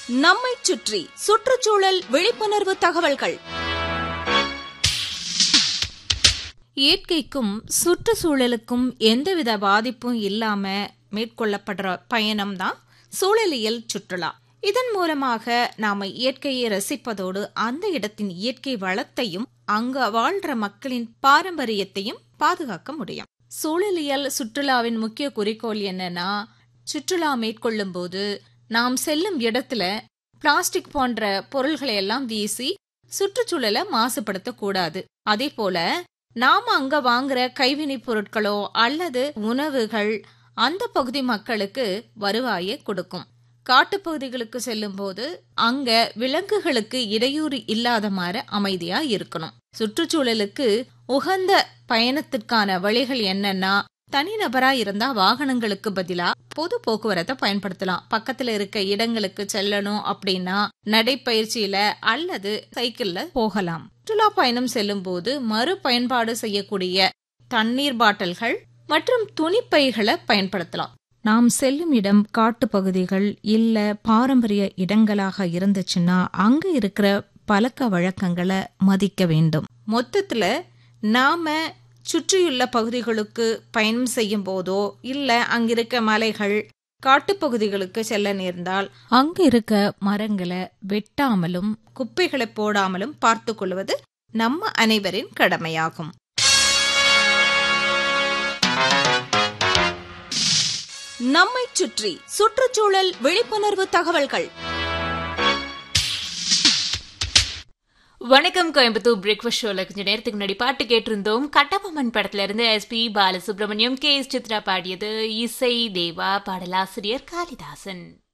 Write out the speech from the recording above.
நம்மை சுற்றி சுற்றுச்சூழல் விழிப்புணர்வு தகவல்கள் இயற்கைக்கும் சுற்றுச்சூழலுக்கும் எந்தவித பாதிப்பும் இல்லாம மேற்கொள்ளப்படுற பயணம் தான் சூழலியல் சுற்றுலா இதன் மூலமாக நாம இயற்கையை ரசிப்பதோடு அந்த இடத்தின் இயற்கை வளத்தையும் அங்க வாழ்ற மக்களின் பாரம்பரியத்தையும் பாதுகாக்க முடியும் சூழலியல் சுற்றுலாவின் முக்கிய குறிக்கோள் என்னன்னா சுற்றுலா மேற்கொள்ளும் போது நாம் செல்லும் இடத்துல பிளாஸ்டிக் போன்ற பொருள்களை எல்லாம் வீசி சுற்றுச்சூழலை மாசுபடுத்தக் கூடாது அதே போல நாம அங்க வாங்குற கைவினைப் பொருட்களோ அல்லது உணவுகள் அந்த பகுதி மக்களுக்கு வருவாயை கொடுக்கும் காட்டுப்பகுதிகளுக்கு செல்லும்போது அங்க விலங்குகளுக்கு இடையூறு இல்லாத மாதிரி அமைதியா இருக்கணும் சுற்றுச்சூழலுக்கு உகந்த பயணத்திற்கான வழிகள் என்னன்னா தனிநபரா இருந்தா வாகனங்களுக்கு பதிலா பொது போக்குவரத்தை பயன்படுத்தலாம் பக்கத்துல இருக்க இடங்களுக்கு செல்லணும் அப்படின்னா நடைப்பயிற்சியில அல்லது சைக்கிள்ல போகலாம் சுற்றுலா பயணம் செல்லும் போது மறு பயன்பாடு செய்யக்கூடிய தண்ணீர் பாட்டில்கள் மற்றும் துணிப்பைகளை பயன்படுத்தலாம் நாம் செல்லும் இடம் காட்டுப்பகுதிகள் இல்ல பாரம்பரிய இடங்களாக இருந்துச்சுன்னா அங்க இருக்கிற பழக்க வழக்கங்களை மதிக்க வேண்டும் மொத்தத்துல நாம சுற்றியுள்ள பகுதிகளுக்கு பயணம் செய்யும் போதோ இல்ல அங்கிருக்க மலைகள் காட்டுப்பகுதிகளுக்கு செல்ல நேர்ந்தால் அங்க இருக்க மரங்களை வெட்டாமலும் குப்பைகளை போடாமலும் பார்த்து கொள்வது நம்ம அனைவரின் கடமையாகும் நம்மை சுற்றி சுற்றுச்சூழல் விழிப்புணர்வு தகவல்கள் வணக்கம் கோயம்புத்தூர் பிரேக்ஃபாஸ்ட் ஷோல கொஞ்ச நேரத்துக்கு முன்னாடி பாட்டு கேட்டிருந்தோம் கட்டபொம்மன் படத்துல இருந்து SP Balasubrahmanyam K S Chithra பாடியது இசை தேவா பாடலாசிரியர் காளிதாசன்